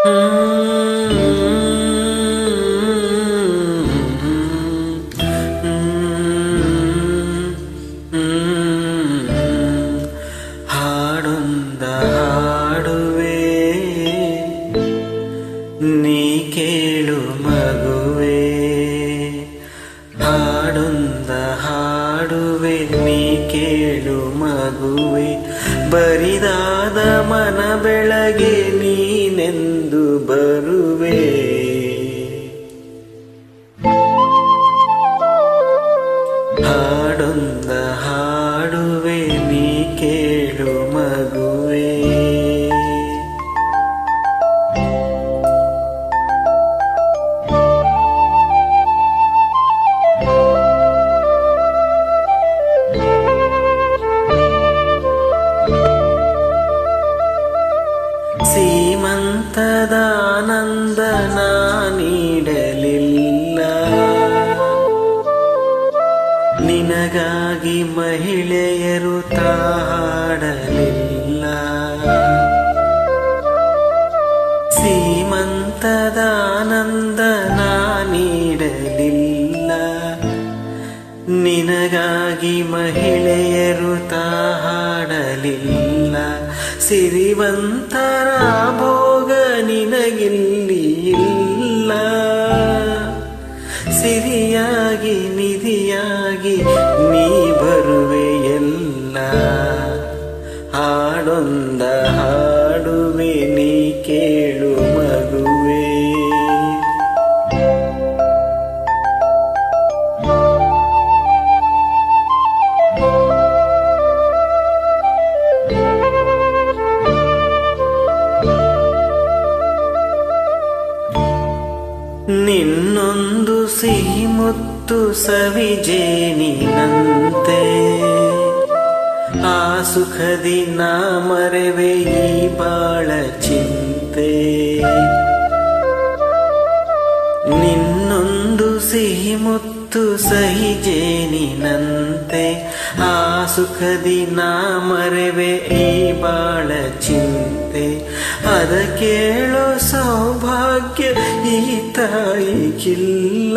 ಹಾಡೊಂದ ಹಾಡುವೆ ನೀ ಕೇಳು ಮಗುವೆ ಹಾಡೊಂದ ಹಾಡುವೆ ನೀ ಕೇಳು ಮಗುವೆ ಬರಿದಾದ ಮನ ಬೆಳಗ್ಗೆ ನೀನೆಂದು ಬರುವೆ ಹಾಡೊಂದ ಹಾಡುವೆ ನೀ ಕೇಳು ಮಗುವೆ ಸೀಮಂತದಾನಂದ ನಾ ನೀಡಲಿಲ್ಲ ನಿನಗಾಗಿ ಮಹಿಳೆಯರು ತಾಡಲಿಲ್ಲ ಸೀಮಂತದಾನಂದ ನಾ ನೀಡಲಿಲ್ಲ ನಿನಗಾಗಿ ಮಹಿಳೆಯರು ತಾಡಲಿಲ್ಲ ಸಿರಿವಂತರ ಭೋಗ ನಿನಗಿಲ್ಲಿ ಇಲ್ಲ ಸಿರಿಯಾಗಿ ನಿಧಿಯಾಗಿ ನೀ ಬರುವೆ ಎಲ್ಲ ಹಾಡೊಂದ ಹಾಡುವೆ ನೀ ಕೇಳು ಮಗುವೆ ನಿನ್ನೊಂದು ಸಿಹಿ ಮುತ್ತು ಸವಿಜೇನಿನಂತೆ ಆ ಸುಖದಿ ನಾ ಮರೆವೆ ಈ ಬಾಳ ಚಿಂತೆ ನಿನ್ನೊಂದು ಸಿಹಿ ಮುತ್ತು ಸಹಿ ಜೇನಿನಂತೆ ಆ ಸುಖದಿ ನಾ ಮರೆವೆ ಈ ಬಾಳ ಚಿಂತೆ ಅದ ಕೇಳೋ ಸೌಭಾಗ್ಯ ಈ ತಾಯಿಗಿಲ್ಲ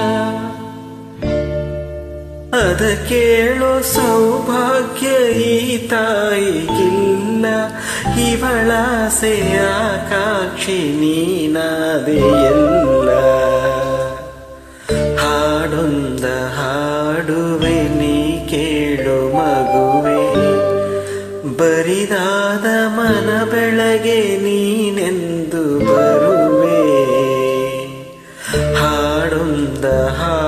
ಅದ ಕೇಳೋ ಸೌಭಾಗ್ಯ ಈ ತಾಯಿಗಿಲ್ಲ ಇವಳಾಸೆ ಆಕಾಕ್ಷಿ ನೀನಾದೆ ಎಲ್ಲ ಹಾಡೊಂದ ಹಾಡುವೆ ನೀ ಕೇಳು ಮಗುವೆ ಬರಿದಾದ ಮನ ಬೆಳಗ್ಗೆ ನೀನೆಂದು ಬರುವೆ ಹಾಡೊಂದ ಹಾ